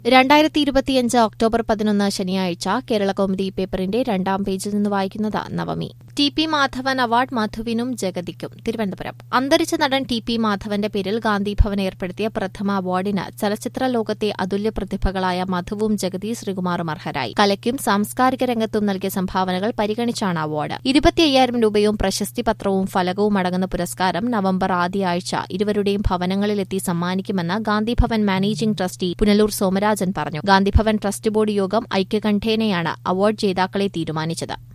രണ്ടായിരത്തി ഇരുപത്തിയഞ്ച് ഒക്ടോബർ പതിനൊന്ന് ശനിയാഴ്ച കേരള കൗമുദി പേപ്പറിന്റെ രണ്ടാം പേജിൽ നിന്ന് വായിക്കുന്നത് Navami T P Madhavan award മധുവിനും ജഗതിക്കും തിരുവനന്തപുരം അന്തരിച്ച നടൻ ടി പി മാധവന്റെ പേരിൽ ഗാന്ധി ഭവൻ ഏർപ്പെടുത്തിയ പ്രഥമ അവാർഡിന് ചലച്ചിത്ര ലോകത്തെ അതുല്യ പ്രതിഭകളായ മധുവും ജഗതി ശ്രീകുമാറും അർഹരായി കലയ്ക്കും സാംസ്കാരിക രംഗത്തും നൽകിയ സംഭാവനകൾ പരിഗണിച്ചാണ് അവാർഡ് ഇരുപത്തി അയ്യായിരം രൂപയും പ്രശസ്തി പത്രവും ഫലകവും അടങ്ങുന്ന പുരസ്കാരം നവംബർ ആദ്യ ആഴ്ച ഇരുവരുടെയും ഭവനങ്ങളിലെത്തി സമ്മാനിക്കുമെന്ന് ഗാന്ധി ഭവൻ മാനേജിംഗ് ട്രസ്റ്റി പുനലൂർ സോമരാജൻ പറഞ്ഞു ഗാന്ധിഭവൻ ട്രസ്റ്റ് ബോർഡ് യോഗം ഐക്യകണ്ഠേനയാണ് അവാർഡ് ജേതാക്കളെ തീരുമാനിച്ചത്